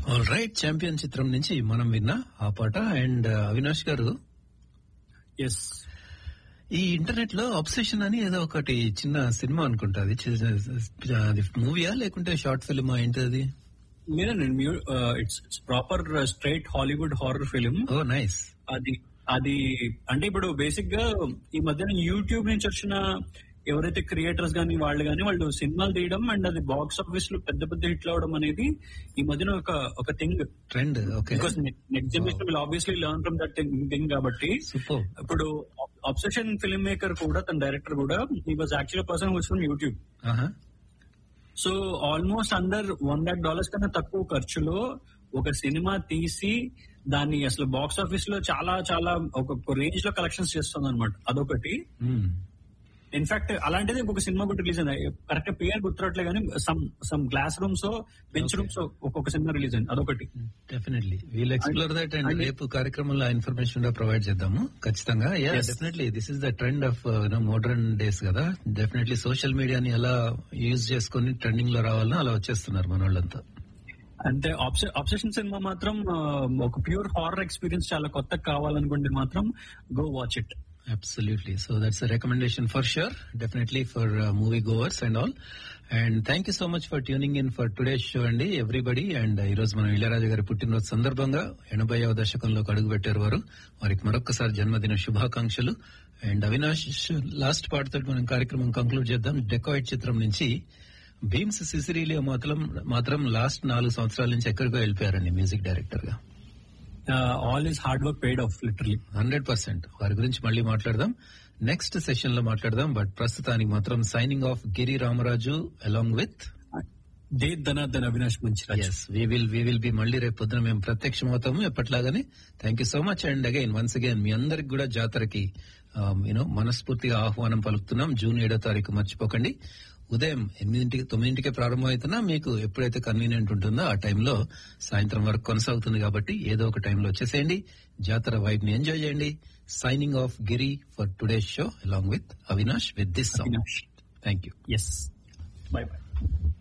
All right champion చిత్రం నుంచి మనం విన్నా ఆ పాట అండ్ అవినాష్ గారు ఎస్ ఈ ఇంటర్నెట్ లో అబ్సెషన్ అని ఏదో ఒకటి చిన్న సినిమా అనుకుంటా అది చి- అది మూవీయా లేకుంటే షార్ట్ ఫిల్మా ఏంటది లేదండి it's it's proper straight Hollywood horror film oh nice అది అది అంటే ఇప్పుడు బేసిక్ గా ఈ మధ్యన యూట్యూబ్ నుంచి వచ్చిన ఎవరైతే క్రియేటర్స్ గానీ వాళ్ళు గానీ వాళ్ళు సినిమాలు తీయడం అండ్ అది బాక్స్ ఆఫీస్ లో పెద్ద పెద్ద హిట్లు అవడం అనేది ఈ మధ్యన ఒక ఒక thing trend okay because next generation will obviously learn from that thing కాబట్టి సూపర్ ఇప్పుడు అబ్సెషన్ ఫిల్మ్ మేకర్ కూడా తన డైరెక్టర్ కూడా ఈ was actual person who's from YouTube so almost under one lakh dollars కన్నా తక్కువ ఖర్చులో ఒక సినిమా తీసి దాన్ని అసలు బాక్స్ ఆఫీస్ లో చాలా చాలా ఒక రేంజ్ లో కలెక్షన్స్ చేస్తుంది అనమాట అదొకటి ఇన్ఫాక్ట్ అలాంటిది ఇంకొక సినిమా కూడా రిలీజ్ అయింది కరెక్ట్ పేరు గుర్తురట్లే కానీ some some glass rooms bench rooms ఒక్కొక్క సినిమా రిలీజ్ అయింది అదొకటి definitely we'll explore that and రేపు కార్యక్రమంలో ఇన్ఫర్మేషన్ ప్రొవైడ్ చేద్దాము ఖచ్చితంగా yeah Yes. Definitely this is the trend of modern days కదా డెఫినెట్లీ సోషల్ మీడియాని ఎలా యూజ్ చేసుకుని ట్రెండింగ్ లో రావాలనో అలా వచ్చేస్తున్నారు మన వాళ్ళంతా అంటే అబ్సెషన్ సినిమా మాత్రం ఆ, ఒక ప్యూర్ హారర్ ఎక్స్పీరియన్స్ చాలా కొత్తగా కావాలనుకుంటే మాత్రం go watch it Absolutely. So that's a recommendation for sure. Definitely for uh, movie goers and all. And thank you so much for tuning in for today's show అండి everybody and ఈ రోజు మనం ఇళయరాజు గారి పుట్టినరోజు సందర్భంగా ఎనభైవ దశకంలోకి అడుగు పెట్టారు వారు వారికి మరొకసారి జన్మదిన శుభాకాంక్షలు అండ్ అవినాష్ లాస్ట్ పాట తోటి మనం కార్యక్రమం కంక్లూడ్ చేద్దాం డెకాయిట్ చిత్రం నుంచి భీమ్స్ సిసిరీలియో మాత్రం మాత్రం లాస్ట్ నాలుగు సంవత్సరాల నుంచి ఎక్కడికో వెళ్ళిపోయారండి మ్యూజిక్ డైరెక్టర్ గా all his hard work paid off literally hundred percent వారి గురించి మళ్ళీ మాట్లాడదాం నెక్స్ట్ సెషన్ లో మాట్లాడదాం బట్ ప్రస్తుతానికి మాత్రం signing off Giri Ramaraju along with the Dhanardhan Avinash Manchiraj yes we will we will be మళ్ళీ రేపు పొద్దున మేము ప్రత్యక్షం అవుతాము ఎప్పట్లాగానే thank you so much and again once again మీ అందరికి కూడా జాతరకి యూనో మనస్ఫూర్తిగా ఆహ్వానం పలుకుతున్నాం జూన్ ఏడో తారీఖు మర్చిపోకండి ఉదయం ఎనిమిదింటికి తొమ్మిదింటికే ప్రారంభమవుతున్నా మీకు ఎప్పుడైతే కన్వీనియంట్ ఉంటుందో ఆ టైంలో సాయంత్రం వరకు కొనసాగుతుంది కాబట్టి ఏదో ఒక టైంలో వచ్చేసేయండి జాతర వైబ్ ని ఎంజాయ్ చేయండి signing off Giri for today show along with Avinash with this song Avinash thank you yes bye by